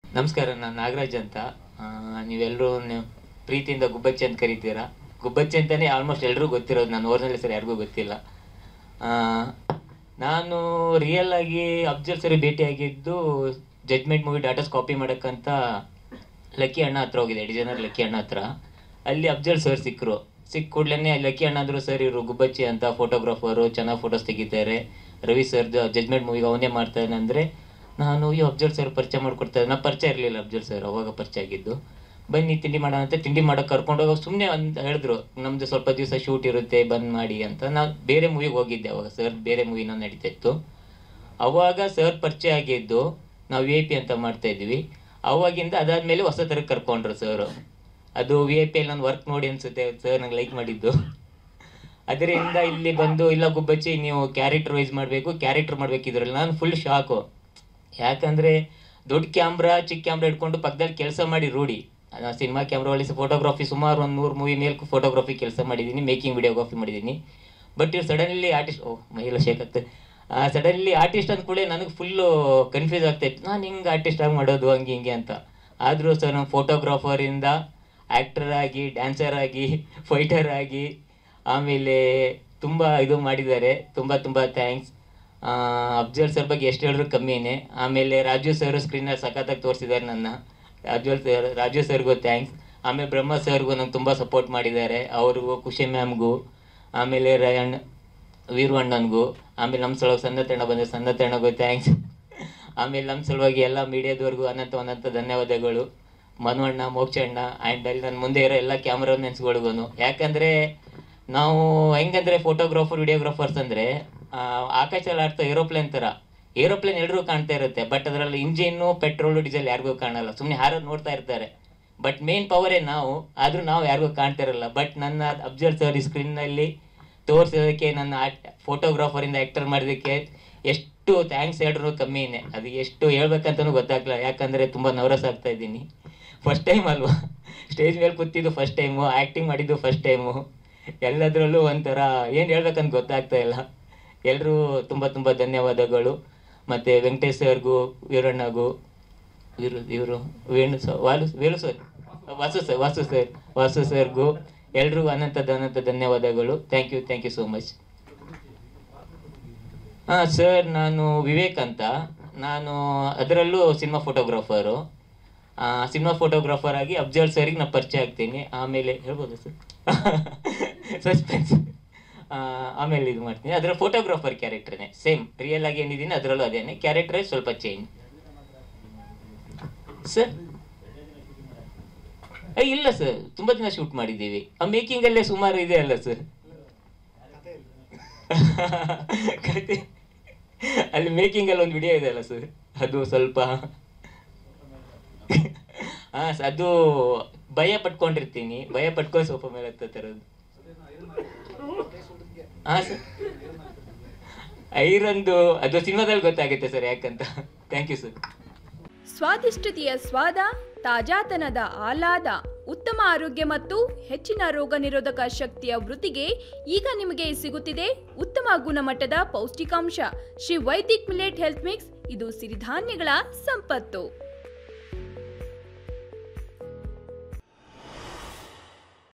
ನಮಸ್ಕಾರ ನಾನು ನಾಗರಾಜ್ ಅಂತ ಆ, ನೀವೆಲ್ಲರೂ ನ- ಪ್ರೀತಿಯಿಂದ ಗುಬ್ಬಚ್ಚಿ ಅಂತ ಕರಿತೀರಾ ಗುಬ್ಬಚ್ಚಿ ಅಂತಾನೆ ಆಲ್ಮೋಸ್ಟ್ ಎಲ್ಲರೂ ಗೊತ್ತಿರೋದು ನಾನು ಓರ್ನಲ್ಲಿ ಹೆಸರು ಯಾರಿಗೂ ಗೊತ್ತಿಲ್ಲ ಆ, ನಾನು ರಿಯಲ್ ಆಗಿ ಅಫ್ಜಲ್ ಸರಿ ಭೇಟಿಯಾಗಿದ್ದು ಜಡ್ಜ್ಮೆಂಟ್ ಮೂವಿ ಡಾಟಾಸ್ ಕಾಪಿ ಮಾಡೋಕ್ಕಂತ ಲಕ್ಕಿ ಅಣ್ಣ ಹತ್ರ ಹೋಗಿದೆ ಡಿಸೈನರ್ ಲಕ್ಕಿ ಅಣ್ಣ ಹತ್ರ ಅಲ್ಲಿ ಅಫ್ಜಲ್ ಸರ್ ಸಿಕ್ಕರು ಸಿಕ್ಕ ಕೂಡಲೇ ಲಕ್ಕಿ ಅಣ್ಣ ಅಂದ್ರು ಸರ್ ಇವರು ಗುಬ್ಬಚ್ಚಿ ಅಂತ ಫೋಟೋಗ್ರಾಫರು ಚೆನ್ನಾಗಿ ಫೋಟೋಸ್ ತೆಗಿತಾರೆ ರವಿ ಸರ್ದು ಜಡ್ಜ್ಮೆಂಟ್ ಮೂವಿಗೆ ಅವನೇ ಮಾಡ್ತಾನೆ ಅಂದರೆ ನಾನು ಈ ಅಫ್ಜಲ್ ಸರ್ ಪರಿಚಯ ಮಾಡ್ಕೊಡ್ತಾರೆ ನಾ ಪರಿಚಯ ಇರಲಿಲ್ಲ ಅಫ್ಜಲ್ ಸರ್ ಅವಾಗ ಪರಿಚಯ ಆಗಿದ್ದು ಬನ್ನಿ ತಿಂಡಿ ಮಾಡೋಣ ಅಂತ ತಿಂಡಿ ಮಾಡೋಕೆ ಕರ್ಕೊಂಡೋಗ ಸುಮ್ಮನೆ ಅಂತ ಹೇಳಿದ್ರು ನಮ್ದು ಸ್ವಲ್ಪ ದಿವಸ ಶೂಟ್ ಇರುತ್ತೆ ಬಂದ್ ಮಾಡಿ ಅಂತ ನಾನು ಬೇರೆ ಮೂವಿಗೆ ಹೋಗಿದ್ದೆ ಅವಾಗ ಸರ್ ಬೇರೆ ಮೂವಿನ ನಡೀತಿತ್ತು ಅವಾಗ ಸರ್ ಪರಿಚಯ ಆಗಿದ್ದು ನಾವು ವಿ ಐ ಪಿ ಅಂತ ಮಾಡ್ತಾ ಇದ್ವಿ ಅವಾಗಿಂದ ಅದಾದ್ಮೇಲೆ ಹೊಸ ಥರ ಕರ್ಕೊಂಡ್ರು ಸರ್ ಅದು ವಿ ಐ ಪಿ ನಾನು ವರ್ಕ್ ನೋಡಿ ಅನ್ಸುತ್ತೆ ಸರ್ ನಂಗೆ ಲೈಕ್ ಮಾಡಿದ್ದು ಅದರಿಂದ ಇಲ್ಲಿ ಬಂದು ಇಲ್ಲ ಗುಬ್ಬಚ್ಚಿ ನೀವು ಕ್ಯಾರೆಕ್ಟರ್ ವೈಸ್ ಮಾಡಬೇಕು ಕ್ಯಾರೆಕ್ಟರ್ ಮಾಡ್ಬೇಕು ಇದ್ರಲ್ಲಿ ನಾನು ಫುಲ್ ಶಾಕು ಯಾಕಂದ್ರೆ ದೊಡ್ಡ ಕ್ಯಾಮ್ರಾ ಚಿಕ್ಕ ಕ್ಯಾಮ್ರಾ ಇಟ್ಕೊಂಡು ಪಕ್ಕದಲ್ಲಿ ಕೆಲಸ ಮಾಡಿ ರೂಢಿ ಸಿನಿಮಾ ಕ್ಯಾಮ್ರಾ ಒಳ್ಳೆ ಫೋಟೋಗ್ರಫಿ ಸುಮಾರು ಒಂದು ನೂರು ಮೂವಿ ಮೇಲೆ ಫೋಟೋಗ್ರಫಿ ಕೆಲಸ ಮಾಡಿದ್ದೀನಿ ಮೇಕಿಂಗ್ ವಿಡಿಯೋಗ್ರಫಿ ಮಾಡಿದ್ದೀನಿ ಬಟ್ ಇವ್ರು ಸಡನ್ಲಿ ಆರ್ಟಿಸ್ಟ್ ಓ ಮೈಯೆಲ್ಲ ಶೇಕ್ ಆಗ್ತದೆ ಸಡನ್ಲಿ ಆರ್ಟಿಸ್ಟ್ ಅಂದ ಕೂಡ ನನಗೆ ಫುಲ್ಲು ಕನ್ಫ್ಯೂಸ್ ಆಗ್ತಾಯಿತ್ತು ನಾನು ಹಿಂಗೆ ಆರ್ಟಿಸ್ಟ್ ಆಗಿ ಮಾಡೋದು ಹಂಗೆ ಹಿಂಗೆ ಅಂತ ಆದರೂ ಸರ್ ನಮ್ಮ ಫೋಟೋಗ್ರಾಫರಿಂದ ಆ್ಯಕ್ಟರ್ ಆಗಿ ಡ್ಯಾನ್ಸರ್ ಆಗಿ ಫೈಟರ್ ಆಗಿ ಆಮೇಲೆ ತುಂಬ ಇದು ಮಾಡಿದ್ದಾರೆ ತುಂಬ ತುಂಬ ಥ್ಯಾಂಕ್ಸ್ ಅಫ್ಜಲ್ ಸರ್ ಬಗ್ಗೆ ಎಷ್ಟು ಹೇಳಿದ್ರು ಕಮ್ಮಿನೇ ಆಮೇಲೆ ರಾಜು ಸರ್ ಸ್ಕ್ರೀನಲ್ಲಿ ಸಖತ್ತಾಗಿ ತೋರಿಸಿದ್ದಾರೆ ನನ್ನ ರಾಜು ಸರ್ ರಾಜು ಸರ್ಗೂ ಥ್ಯಾಂಕ್ಸ್ ಆಮೇಲೆ ಬ್ರಹ್ಮ ಸರ್ಗೂ ನಂಗೆ ತುಂಬ ಸಪೋರ್ಟ್ ಮಾಡಿದ್ದಾರೆ ಅವ್ರಿಗೂ ಖುಷಿ ಮ್ಯಾಮ್ಗೂ ಆಮೇಲೆ ರಯಣ್ ವೀರು ಅಣ್ಣನಿಗೂ ಆಮೇಲೆ ನಮ್ಮ ಸಲುವಾಗಿ ಸನ್ನತಣ್ಣ ಬಂದ ಸನ್ನತಣ್ಣಗೂ ಥ್ಯಾಂಕ್ಸ್ ಆಮೇಲೆ ನಮ್ಮ ಸಲುವಾಗಿ ಎಲ್ಲ ಮೀಡಿಯಾದವ್ರಿಗೂ ಅನಂತ ಅನಂತ ಧನ್ಯವಾದಗಳು ಮನುವಣ್ಣ ಮೋಕ್ಷಣ್ಣ ಆ್ಯಂಡ್ ಅಲ್ಲಿ ನನ್ನ ಮುಂದೆ ಇರೋ ಎಲ್ಲ ಕ್ಯಾಮ್ರಾಮೆನ್ಸ್ಗಳಿಗೂ ಯಾಕಂದರೆ ನಾವು ಹೆಂಗಂದ್ರೆ ಫೋಟೋಗ್ರಾಫರ್ ವಿಡಿಯೋಗ್ರಾಫರ್ಸ್ ಅಂದರೆ ಆಕಾಶದಲ್ಲಿ ಆಡ್ತಾ ಏರೋಪ್ಲೇನ್ ಥರ ಏರೋಪ್ಲೇನ್ ಎಲ್ಲರೂ ಕಾಣ್ತಾ ಇರುತ್ತೆ ಬಟ್ ಅದರಲ್ಲಿ ಇಂಜಿನ್ನು ಪೆಟ್ರೋಲು ಡೀಸೆಲ್ ಯಾರಿಗೂ ಕಾಣಲ್ಲ ಸುಮ್ಮನೆ ಹಾರೋದು ನೋಡ್ತಾ ಇರ್ತಾರೆ ಬಟ್ ಮೇನ್ ಪವರೇ ನಾವು ಆದರೂ ನಾವು ಯಾರಿಗೂ ಕಾಣ್ತಾ ಇರಲ್ಲ ಬಟ್ ನನ್ನ ಅಬ್ಸರ್ವ್ ಸರ್ ಸ್ಕ್ರೀನ್ನಲ್ಲಿ ತೋರಿಸೋದಕ್ಕೆ ನನ್ನ ಫೋಟೋಗ್ರಾಫರಿಂದ ಆ್ಯಕ್ಟರ್ ಮಾಡೋದಕ್ಕೆ ಎಷ್ಟು ಥ್ಯಾಂಕ್ಸ್ ಹೇಳಿದ್ರು ಕಮ್ಮಿನೇ ಅದು ಎಷ್ಟು ಹೇಳ್ಬೇಕಂತನೂ ಗೊತ್ತಾಗ್ಲಿಲ್ಲ ಯಾಕಂದರೆ ತುಂಬ ನರ್ವಸ್ ಆಗ್ತಾ ಇದ್ದೀನಿ ಫಸ್ಟ್ ಟೈಮ್ ಅಲ್ವಾ ಸ್ಟೇಜ್ ಮೇಲೆ ಕೂತಿದ್ದು ಫಸ್ಟ್ ಟೈಮು ಆ್ಯಕ್ಟಿಂಗ್ ಮಾಡಿದ್ದು ಫಸ್ಟ್ ಟೈಮು ಎಲ್ಲದರಲ್ಲೂ ಒಂಥರ ಏನು ಹೇಳ್ಬೇಕಂತ ಗೊತ್ತಾಗ್ತಾ ಇಲ್ಲ ಎಲ್ಲರೂ ತುಂಬ ತುಂಬ ಧನ್ಯವಾದಗಳು ಮತ್ತು ವೆಂಕಟೇಶ್ ಸರ್ಗೂ ವೀರಣ್ಣಗೂ ಇವರು ಇವರು ವೇಣು ಸ ವಾಲು Venu sir Vasu sir Vasu sir Vasu ಸರ್ಗೂ ಎಲ್ರಿಗೂ ಅನಂತ ಅನಂತ ಧನ್ಯವಾದಗಳು thank you thank you so much ಹಾಂ ಸರ್ ನಾನು ವಿವೇಕ್ ಅಂತ ನಾನು ಅದರಲ್ಲೂ ಸಿನಿಮಾ ಫೋಟೋಗ್ರಾಫರು ಸಿನಿಮಾ ಫೋಟೋಗ್ರಾಫರ್ ಆಗಿ ಅಬ್ಸರ್ವ್ ಸರಿಗೆ ನಾನು ಪರಿಚಯ ಆಗ್ತೀನಿ ಆಮೇಲೆ ಹೇಳ್ಬೋದು ಸರ್ ಸಸ್ಪೆನ್ಸ್ ಆಮೇಲೆ ಇದು ಮಾಡ್ತೀನಿ ಅದರ ಫೋಟೋಗ್ರಾಫರ್ ಕ್ಯಾರೆಕ್ಟರ್ನೇ ಸೇಮ್ ರಿಯಲ್ ಆಗಿ ಏನಿದ್ದೀನಿ ಅದರಲ್ಲೂ ಅದೇನೆ ಕ್ಯಾರೆಕ್ಟರ್ ಸ್ವಲ್ಪ ಚೇಂಜ್ ಸರ್ ಏ, ಇಲ್ಲ ಸರ್ ತುಂಬಾ ದಿನ ಶೂಟ್ ಮಾಡಿದ್ದೀವಿ ಆ ಮೇಕಿಂಗ್ ಅಲ್ಲೇ ಸುಮಾರು ಇದೆ ಅಲ್ಲ ಸರ್ ಕತೆ ಅಲ್ಲಿ ಮೇಕಿಂಗ್ ಅಲ್ಲಿ ಒಂದು ವಿಡಿಯೋ ಇದೆ ಅಲ್ಲ ಸರ್ ಅದು ಸ್ವಲ್ಪ ಹಾ ಸರ್ ಅದು ಭಯ ಪಟ್ಕೊಂಡಿರ್ತೀನಿ ಭಯ ಪಟ್ಕೊಂಡು ಸ್ವಲ್ಪ ಮೇಲೆ ಹತ್ತ ತರೋದು ಹಾ ಸರ್ ಐರಂದು ಅದು ಸಿನಿಮಾದಲ್ಲಿ ಗೊತ್ತಾಗುತ್ತೆ ಸರ್ ಯಾಕಂತ ಥ್ಯಾಂಕ್ ಯು ಸರ್ ಸ್ವಾದಿಷ್ಟತೆಯ ಸ್ವಾದ ತಾಜಾತನದ ಆಹ್ಲಾದ ಉತ್ತಮ ಆರೋಗ್ಯ ಮತ್ತು ಹೆಚ್ಚಿನ ರೋಗ ನಿರೋಧಕ ಶಕ್ತಿಯ ವೃದ್ಧಿಗೆ ಈಗ ನಿಮಗೆ ಸಿಗುತ್ತಿದೆ ಉತ್ತಮ ಗುಣಮಟ್ಟದ ಪೌಷ್ಟಿಕಾಂಶ Shri Vaidik millet health mix ಇದು ಸಿರಿಧಾನ್ಯಗಳ ಸಂಪತ್ತು